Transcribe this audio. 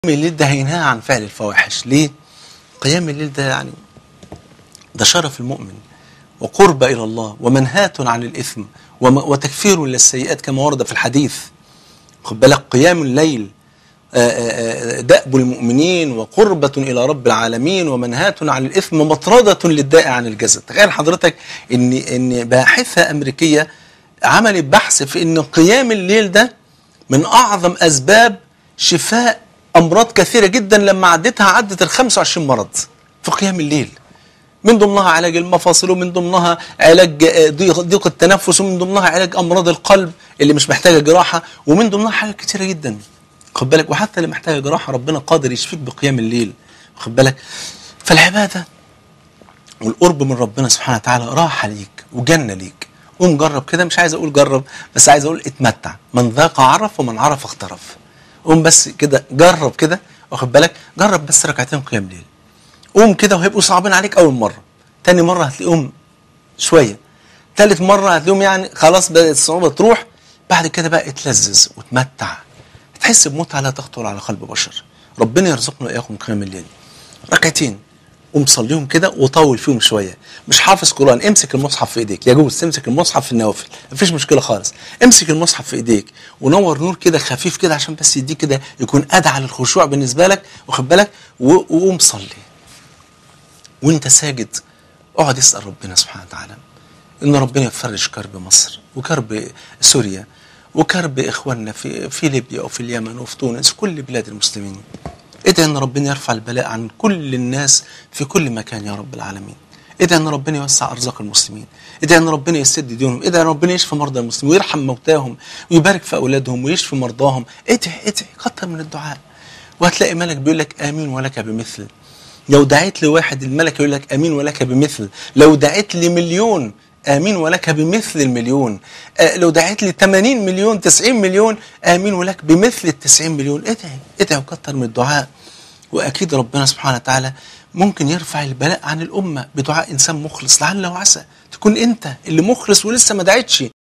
الليل ده هينهى عن فعل الفواحش ليه قيام الليل ده يعني ده شرف المؤمن وقرب إلى الله ومنهاة عن الإثم وم- وتكفير للسيئات كما ورد في الحديث خد بالك قيام الليل آه، آه، آه، دأب المؤمنين وقربة إلى رب العالمين ومنهاة عن الإثم ومطردة للداء عن الجسد تخيل حضرتك إن إن باحثة أمريكية عملت بحث في إن قيام الليل ده من أعظم أسباب شفاء أمراض كثيرة جدا لما عدتها عدت ال 25 مرض في قيام الليل من ضمنها علاج المفاصل ومن ضمنها علاج آه، ضيق ضيق التنفس ومن ضمنها علاج امراض القلب اللي مش محتاجه جراحه ومن ضمنها حاجات كتيره جدا خد بالك وحتى اللي محتاجه جراحه ربنا قادر يشفيك بقيام الليل خد بالك فالعباده والقرب من ربنا سبحانه وتعالى راحه ليك وجنه ليك قوم جرب كده مش عايز اقول جرب بس عايز اقول اتمتع من ذاق عرف ومن عرف اخترف قوم بس كده جرب كده واخد بالك جرب بس ركعتين قيام ليل قوم كده وهيبقوا صعبين عليك اول مره تاني مره هتلاقيهم شويه تالت مره هتلاقيهم يعني خلاص بدات الصعوبه تروح بعد كده بقى اتلذذ وتمتع تحس بمتعه لا تخطر على قلب بشر ربنا يرزقنا واياكم قيام الليل ركعتين قوم صليهم كده وطول فيهم شويه مش حافظ قران امسك المصحف في ايديك يجوز تمسك المصحف في النوافل مفيش مشكله خالص امسك المصحف في ايديك ونور نور كده خفيف كده عشان بس يديك كده يكون ادعى للخشوع بالنسبه لك واخد بالك و- وقوم صلي وانت ساجد اقعد اسال ربنا سبحانه وتعالى ان ربنا يفرج كرب مصر وكرب سوريا وكرب اخواننا في في ليبيا وفي اليمن وفي تونس كل بلاد المسلمين ادعي ان ربنا يرفع البلاء عن كل الناس في كل مكان يا رب العالمين ادعي ان ربنا يوسع ارزاق المسلمين ادعي ان ربنا يسد ديونهم ادعي ان ربنا يشفي مرضى المسلمين ويرحم موتاهم ويبارك في اولادهم ويشفي مرضاهم ادعي ادعي كتر من الدعاء وهتلاقي ملك بيقول لك امين ولك بمثل لو دعيت لواحد الملك يقول لك امين ولك بمثل لو دعيت لمليون امين ولك بمثل المليون آه لو دعيت ل 80 مليون 90 مليون امين ولك بمثل ال 90 مليون ادعي ادعي وكتر من الدعاء واكيد ربنا سبحانه وتعالى ممكن يرفع البلاء عن الامه بدعاء انسان مخلص لعل وعسى تكون انت اللي مخلص ولسه ما دعيتش